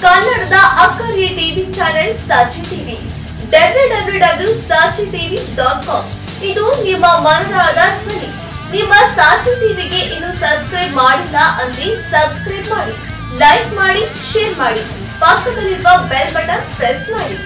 ಕನ್ನಡದ ಅಕ್ಕರೆ TV channel Sakshi TV W W W Sakshi TV dot com ಇದು ನಿಮ್ಮ ಮನದಾಳದ ಧ್ವನಿ ನಿಮ್ಮ ಸಾಕ್ಷಿ ಟಿವಿಗೆ ಇನ್ನು ಸಬ್ಸ್ಕ್ರೈಬ್ ಮಾಡಿಲ್ಲ ಅಂದ್ರೆ ಸಬ್ಸ್ಕ್ರೈಬ್ ಮಾಡಿ ಲೈಕ್ ಮಾಡಿ ಶೇರ್ ಮಾಡಿ ಪಕ್ಕದಲ್ಲಿರುವ ಬೆಲ್ ಬಟನ್ ಪ್ರೆಸ್ ಮಾಡಿ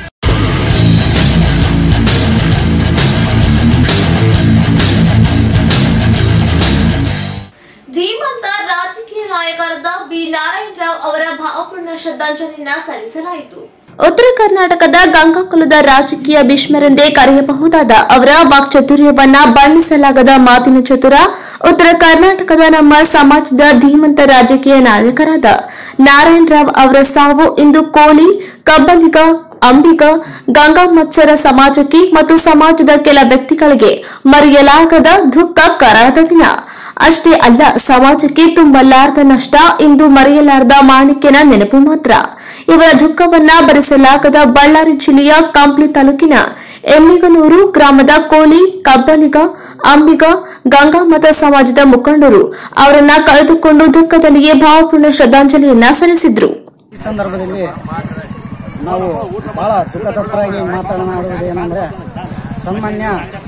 ಧೀಮಂತ ರಾಜಕೀಯ ನಾಯಕರಾದ ಬಿ ನಾರಾಯಣ ರಾವ್ ಅವರ ಭಾವಪೂರ್ಣ ಶ್ರದ್ಧಾಂಜಲಿಯನ್ನ ಸಲ್ಲಿಸಲಾಯಿತು ಉತ್ತರ ಕರ್ನಾಟಕದ ಗಂಗಾಕುಲದ ರಾಜಕೀಯ ಭೀಷ್ಮರೆಂದೇ ಕರೆಯಬಹುದಾದ ಅವರ ವಾಕ್ಚಾತುರ್ಯವನ್ನ ಬಣ್ಣಿಸಲಾಗದ ಮಾತಿನ ಚತುರ ಉತ್ತರ ಕರ್ನಾಟಕದ ನಮ್ಮ ಸಮಾಜದ ಧೀಮಂತ ರಾಜಕೀಯ ನಾಯಕರಾದ ನಾರಾಯಣ ರಾವ್ ಅವರ ಸಾವು ಇಂದು ಕೋಳಿ ಕಬ್ಬಲಿಗ ಅಂಬಿಗ ಗಂಗಾ ಮತ್ಸರ ಸಮಾಜಕ್ಕೆ ಮತ್ತು ಸಮಾಜದ ಕೆಲ ವ್ಯಕ್ತಿಗಳಿಗೆ ಮರೆಯಲಾಗದ ದುಃಖ ಕರಾದ ದಿನ ಅಷ್ಟೇ ಅಲ್ಲ ಸಮಾಜಕ್ಕೆ ತುಂಬಲಾರದ ನಷ್ಟ ಇಂದು ಮರೆಯಲಾರದ ಮಾಣಿಕ್ಯನ ನೆನಪು ಮಾತ್ರ ಇವರ ದುಃಖವನ್ನ ಭರಿಸಲಾಗದ ಬಳ್ಳಾರಿ ಜಿಲ್ಲೆಯ ಕಂಪ್ಲಿ ತಾಲೂಕಿನ ಎಮ್ಮಿಗನೂರು ಗ್ರಾಮದ ಕೋಳಿ ಕಬ್ಬಲಿಗ ಅಂಬಿಗ ಗಂಗಾಮತ ಸಮಾಜದ ಮುಖಂಡರು ಅವರನ್ನ ಕಳೆದುಕೊಂಡು ದುಃಖದಲ್ಲಿಯೇ ಭಾವಪೂರ್ಣ ಶ್ರದ್ಧಾಂಜಲಿಯನ್ನ ಸಲ್ಲಿಸಿದ್ರು ಈ ಸಂದರ್ಭದಲ್ಲಿ ನಾವು ಬಹಳ ದುಃಖತಪ್ತರಾಗಿ ಮಾತನಾಡುವುದು ಏನಂದರೆ ಸನ್ಮಾನ್ಯ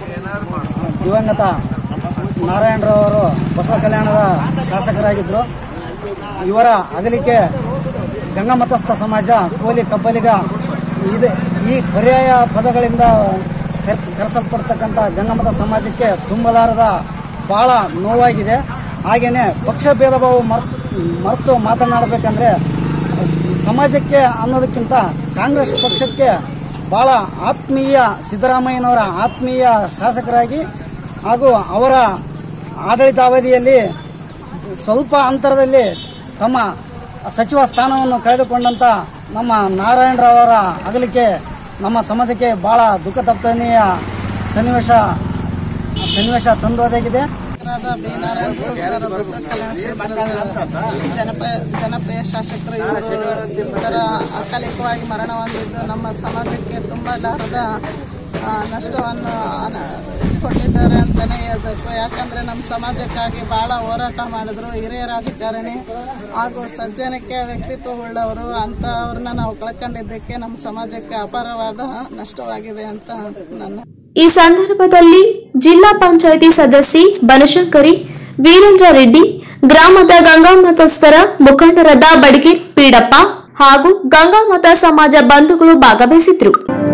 ದಿವಂಗತ ನಾರಾಯಣರಾವರು ಬಸವ ಕಲ್ಯಾಣದ ಶಾಸಕರಾಗಿದ್ದರು ಇವರ ಅಗಲಿಕೆ ಗಂಗಾಮತಸ್ಥ ಸಮಾಜ ಕೋಲಿ ಕಬ್ಬಲಿಗ ಇದು ಈ ಪರ್ಯಾಯ ಪದಗಳಿಂದ ಕರ್- ಕರೆಸಲ್ಪಡ್ತಕ್ಕಂಥ ಗಂಗಾಮತ ಸಮಾಜಕ್ಕೆ ತುಂಬಲಾರದ ಬಹಳ ನೋವಾಗಿದೆ ಹಾಗೆಯೇ ಪಕ್ಷ ಭೇದ ಭಾವ ಮರ್ ಮರೆತು ಮಾತನಾಡಬೇಕಂದ್ರೆ ಸಮಾಜಕ್ಕೆ ಅನ್ನೋದಕ್ಕಿಂತ ಕಾಂಗ್ರೆಸ್ ಪಕ್ಷಕ್ಕೆ ಬಹಳ ಆತ್ಮೀಯ ಸಿದ್ದರಾಮಯ್ಯನವರ ಆತ್ಮೀಯ ಶಾಸಕರಾಗಿ ಹಾಗೂ ಅವರ ಆಡಳಿತಾವಧಿಯಲ್ಲಿ ಸ್ವಲ್ಪ ಅಂತರದಲ್ಲಿ ತಮ್ಮ ಸಚಿವ ಸ್ಥಾನವನ್ನು ಕಳೆದುಕೊಂಡಂತ ನಮ್ಮ ನಾರಾಯಣರಾವರ ಅಗಲಿಕೆ ನಮ್ಮ ಸಮಾಜಕ್ಕೆ ಬಹಳ ದುಃಖ ತಪ್ತನೀಯ ಸನ್ನಿವೇಶ ಸನ್ನಿವೇಶ ತಂದೊದಗಿದೆ ರಾದ ಬಿ ನಾರಾಯಣ ಸರ್ ಬಸವ ಕಲ್ಯಾಣ ಕ್ಷೇತ್ರದ ಜನಪ್ರಿಯ ಜನಪ್ರಿಯ ಶಾಸಕರು ಇವರು ಇವರ ಅಕಾಲಿಕವಾಗಿ ಮರಣ ಹೊಂದಿದ್ದು ನಮ್ಮ ಸಮಾಜಕ್ಕೆ ತುಂಬಲಾರದ ಆ, ನಷ್ಟವನ್ನು ಅನ- ಕೊಟ್ಟಿದ್ದಾರೆ ಅಂತಲೇ ಹೇಳ್ಬೇಕು ಯಾಕಂದ್ರೆ ನಮ್ಮ ಸಮಾಜಕ್ಕಾಗಿ ಬಹಳ ಹೋರಾಟ ಮಾಡಿದ್ರು ಹಿರಿಯ ರಾಜಕಾರಣಿ ಹಾಗೂ ಸಜ್ಜನಕ್ಕೆ ವ್ಯಕ್ತಿತ್ವ ಉಳ್ಳವರು ಅಂತವ್ರನ್ನ ನಾವು ಕಳ್ಕೊಂಡಿದ್ದಕ್ಕೆ ನಮ್ಮ ಸಮಾಜಕ್ಕೆ ಅಪಾರವಾದ ನಷ್ಟವಾಗಿದೆ ಅಂತ ನನ್ನ ಈ ಸಂದರ್ಭದಲ್ಲಿ ಜಿಲ್ಲಾ ಪಂಚಾಯಿತಿ ಸದಸ್ಯೆ ಬನಶಂಕರಿ ವೀರೇಂದ್ರ ರೆಡ್ಡಿ ಗ್ರಾಮದ ಗಂಗಾಮತಸ್ಥರ ಮುಖಂಡರಾದ ಬಡಗಿರ್ ಪೀಡಪ್ಪ ಹಾಗೂ ಗಂಗಾಮತ ಸಮಾಜ ಬಂಧುಗಳು ಭಾಗವಹಿಸಿದ್ರು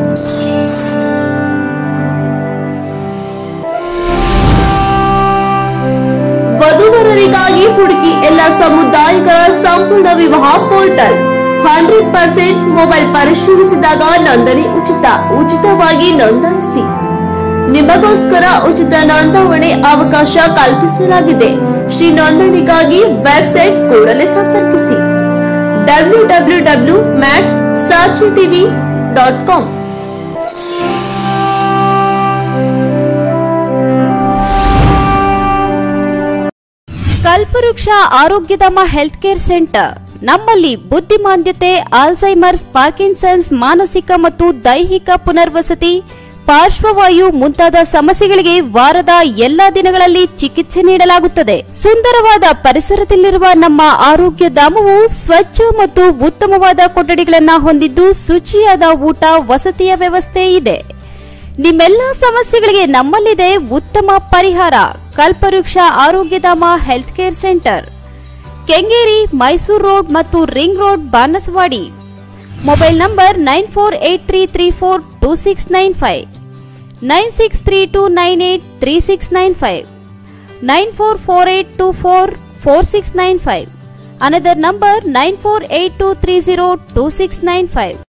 ವಧುವರರಿಗಾಗಿ ಹುಡುಕಿ ಎಲ್ಲ ಸಮುದಾಯಗಳ ಸಂಪೂರ್ಣ ವಿವಾಹ ಪೋರ್ಟಲ್ ಹಂಡ್ರೆಡ್ ಪರ್ಸೆಂಟ್ ಮೊಬೈಲ್ ಪರಿಶೀಲಿಸಿದಾಗ ನೋಂದಣಿ ಉಚಿತ ಉಚಿತವಾಗಿ ನೋಂದಾಯಿಸಿ ನಿಮಗೋಸ್ಕರ ಉಚಿತ ನೋಂದಾವಣೆ ಅವಕಾಶ ಕಲ್ಪಿಸಲಾಗಿದೆ ಶ್ರೀ ನೋಂದಣಿಗಾಗಿ ವೆಬ್ಸೈಟ್ ಕೂಡಲೇ ಸಂಪರ್ಕಿಸಿ W W W mat Sachi TV dot com Kalpavriksha Arogyadhama health care centre ನಮ್ಮಲ್ಲಿ ಬುದ್ಧಿಮಾಂದ್ಯತೆ ಆಲ್ಝೈಮರ್ಸ್ ಪಾರ್ಕಿನ್ಸನ್ಸ್ ಮಾನಸಿಕ ಮತ್ತು ದೈಹಿಕ ಪುನರ್ವಸತಿ ಪಾರ್ಶ್ವವಾಯು ಮುಂತಾದ ಸಮಸ್ಯೆಗಳಿಗೆ ವಾರದ ಎಲ್ಲಾ ದಿನಗಳಲ್ಲಿ ಚಿಕಿತ್ಸೆ ನೀಡಲಾಗುತ್ತದೆ ಸುಂದರವಾದ ಪರಿಸರದಲ್ಲಿರುವ ನಮ್ಮ ಆರೋಗ್ಯ ಧಾಮವು ಸ್ವಚ್ಛ ಮತ್ತು ಉತ್ತಮವಾದ ಕೊಠಡಿಗಳನ್ನು ಹೊಂದಿದ್ದು ಶುಚಿಯಾದ ಊಟ ವಸತಿಯ ವ್ಯವಸ್ಥೆ ಇದೆ ನಿಮ್ಮೆಲ್ಲ ಸಮಸ್ಯೆಗಳಿಗೆ ನಮ್ಮಲ್ಲಿದೆ ಉತ್ತಮ ಪರಿಹಾರ Kalpavriksha Arogyadhama health care centre Kengeri Mysuru road ಮತ್ತು ring road Banaswadi mobile number nine four eight three three four two six nine five nine six three two nine eight three six nine five nine four four eight two four four six nine five another number nine four eight two three zero two six nine five